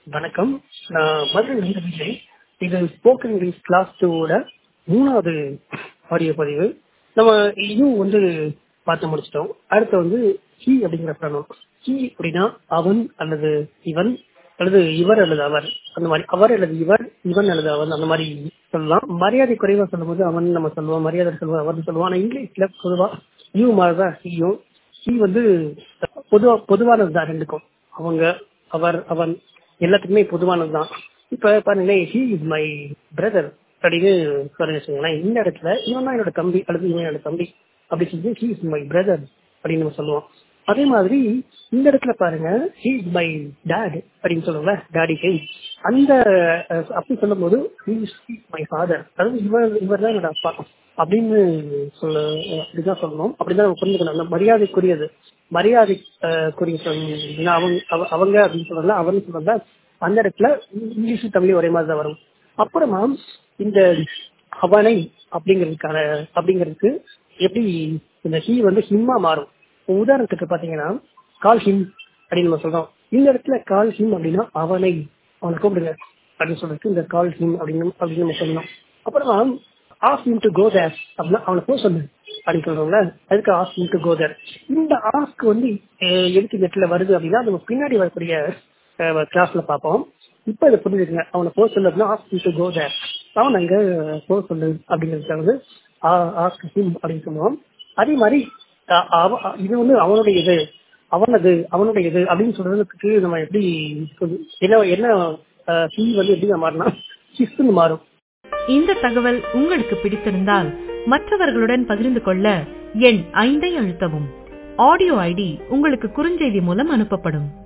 வணக்கம் நான் மதுரை விஜய் இது ஸ்போக்கன் இங்கிலீஷ் கிளாஸ் டூவோட மூணாவது ஆடியோ பதிவு நம்ம யூ வந்து பார்த்து முடிச்சிட்டோம் அடுத்து வந்து ஹி அப்படிங்கிற பிரணம் ஹி அப்படின்னா அவன் அல்லது இவன் அல்லது இவர் அல்லது அவர் அந்த மாதிரி அவர் அல்லது இவர் இவன் அல்லது அவன் அந்த மாதிரி சொல்லலாம் மரியாதை குறைவா சொல்லும்போது அவன் நம்ம சொல்லுவோம் மரியாதை சொல்லுவோம் அவர்னு சொல்லுவோம் ஆனா இங்கிலீஷ்ல பொதுவா யூ மாதிரி தான் ஹியும் ஹி வந்து பொதுவா பொதுவானது தான் ரெண்டுக்கும் அவங்க அவர் அவன் எல்லாத்துக்குமே பொதுவானது தான் இப்ப பாருங்களேன் ஹி இஸ் மை பிரதர் அப்படின்னு சொல்லுங்க வச்சுக்கோங்களேன் இந்த இடத்துல இவன் தான் என்னோட தம்பி அல்லது இவன் என்னோட தம்பி அப்படி சொல்லி ஹி இஸ் மை பிரதர் அப்படின்னு நம்ம சொல்லுவோம் அதே மாதிரி இந்த இடத்துல பாருங்க ஹி இஸ் மை டேட் அப்படின்னு சொல்லுவோம்ல டாடி கை அந்த அஹ், அப்படி சொல்லும் போது ஹி இஸ் மை ஃபாதர் அதாவது இவர் இவர் தான் என்னோட அப்பா அப்படின்னு சொல்ல அப்படிதான் சொல்லணும் அப்படிதான் நம்ம புரிஞ்சுக்கணும் அந்த மரியாதைக்குரியது மரியாதை அஹ், குறிய சொல்லணும் அவங்க அவ- அவங்க அப்படின்னு சொல்லல அவன் சொல்லல அந்த இடத்துல இங்கிலீஷ் தமிழ் ஒரே மாதிரி தான் வரும் அப்புறமா இந்த அவனை அப்படிங்கிறதுக்கான அப்படிங்கிறதுக்கு எப்படி இந்த ஹீ வந்து ஹிம்மா மாறும் உதாரணத்துக்கு பாத்தீங்கன்னா கால் ஹிம் அப்படின்னு நம்ம சொல்றோம் இந்த இடத்துல கால் ஹிம் அப்படின்னா அவனை அவனை கூப்பிடுங்க அப்படின்னு சொல்றதுக்கு இந்த கால் ஹிம் அப்படின்னு அப்படின்னு நம்ம சொல்லணும் அப்புறமா ask him to go there அப்படின்னா அவனை போக சொல்லு அப்படின்னு சொல்றோம்ல அதுக்கு ask him to go there இந்த ஆஸ்க் வந்து அஹ், எதுக்கு நெட்ல வருது அப்படின்னா நம்ம பின்னாடி வரக்கூடிய கிளாஸ்ல பார்ப்போம் இப்ப இதை புரிஞ்சுக்கங்க அவனை போக சொல்லு அப்படின்னா ask him to go there அவன் அங்க போக சொல்லு அப்படிங்கிறதுக்காக வந்து ஆஸ்க் ஹிம் அப்படின்னு சொல்லுவோம் அதே மாதிரி அஹ், அவ- அ- இது வந்து அவனுடைய இது அவனது அவனுடைய இது அப்படின்னு சொல்றதுக்கு நம்ம எப்படி சொல்லு- என்ன என்ன ஹீ வந்து எப்படி மாறினா ஹிஸ்ன்னு மாறும் இந்த தகவல் உங்களுக்கு பிடித்திருந்தால் மற்றவர்களுடன் பகிர்ந்து கொள்ள எண் ஐந்தை அழுத்தவும் ஆடியோ ஐடி உங்களுக்கு குறுஞ்செய்தி மூலம் அனுப்பப்படும்